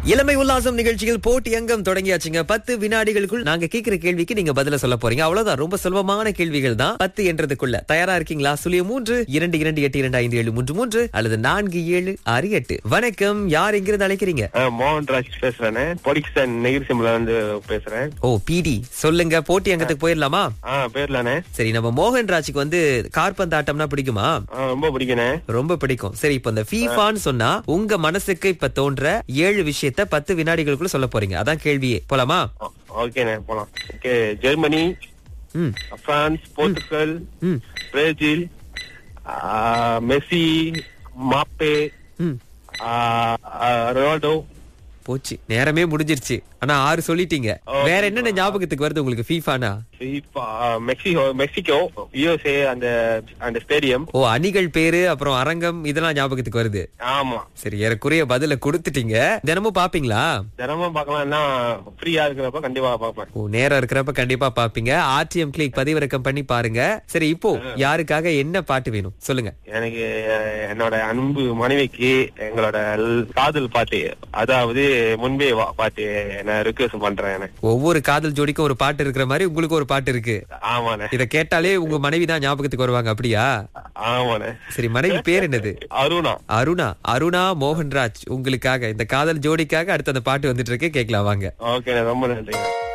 இளமை உல்லாசம் நிகழ்ச்சியில் போட்டி அங்கம் தொடங்கியாச்சுங்க பத்து வினாடிகளுக்குள் நாங்க கேக்குற கேள்விக்கு நீங்க பதில சொல்ல போறீங்க அவ்வளவுதான் ரொம்ப சுலபமான கேள்விகள் தான் பத்து என்றதுக்குள்ள தயாரா இருக்கீங்களா சுழிய மூன்று இரண்டு இரண்டு எட்டு இரண்டு ஐந்து ஏழு மூன்று மூன்று அல்லது நான்கு ஏழு ஆறு எட்டு வணக்கம் யார் எங்கிருந்து அழைக்கிறீங்க ஆ, மோகன் ராஜ் பேசுறேன் பொடிக்சன் நெகிரி சிம்ல இருந்து பேசுறேன் ஓ பிடி சொல்லுங்க போட்டி அங்கத்துக்கு போயிடலாமா ஆ பேர்லானே சரி நம்ம மோகன் ராஜுக்கு வந்து கார்பந்தாட்டம்னா பிடிக்குமா ஆ, ரொம்ப பிடிக்கணே ரொம்ப பிடிக்கும் சரி இப்ப இந்த ஃபீஃபான்னு சொன்னா உங்க மனசுக்கு இப்ப தோன்ற ஏழு விஷயத்த பத்து வினாடிகளுக்குள்ள சொல்ல போறீங்க அதான் கேள்வியே போலாமா ஓ, ஓகேண்ணே போலாம் ஓகே ஜெர்மனி ம் பிரான்ஸ் போர்த்துகல் ம் பிரேசில் ஆ, மெஸ்ஸி மாப்பே ம் ஆ, ஆ, ரொனால்டோ போச்சு நேரமே முடிஞ்சிருச்சு ஆனா ஆறு சொல்லிட்டீங்க வேற என்னென்ன ஞாபகத்துக்கு வருது உங்களுக்கு ஃபீஃபானா FIFA, ஆ, மெக்சிகோ மெக்சிகோ யுஎஸ்ஏ அந்த அந்த ஸ்டேடியம் ஓ அணிகள் பேரு அப்புறம் அரங்கம் இதெல்லாம் ஞாபகத்துக்கு வருது ஆமா சரி ஏறக்குறைய பதில கொடுத்துட்டீங்க தினமும் பாப்பீங்களா தினமும் பார்க்கலாம்னா ஃப்ரீயா இருக்கிறப்ப கண்டிப்பா பார்ப்பேன் ஓ நேரம் இருக்கிறப்ப கண்டிப்பா பாப்பீங்க ஆர்டிஎம் கிளிக் பதிவிறக்கம் பண்ணி பாருங்க சரி இப்போ யாருக்காக என்ன பாட்டு வேணும் சொல்லுங்க எனக்கு அஹ், என்னோட அன்பு மனைவிக்கு எங்களோட ல்- காதல் பாட்டு அதாவது முன்பே வா பாட்டு நான் ரிக்வெஸ்ட் பண்றேன் எனக்கு ஒவ்வொரு காதல் ஜோடிக்கும் ஒரு பாட்டு இருக்கிற மாதிரி உங்களுக்கு ஒரு பாட்டு இருக்கு ஆமாண்ணே இத கேட்டாலே உங்க மனைவி தான் ஞாபகத்துக்கு வருவாங்க அப்படியா ஆமாண்ணே சரி மனைவி பேர் என்னது அருணா அருணா அருணா மோகன்ராஜ் உங்களுக்காக இந்த காதல் ஜோடிக்காக அடுத்த அந்த பாட்டு வந்துட்டு இருக்கு கேட்கலாம் வாங்க ஓகே ரொம்ப நன்றி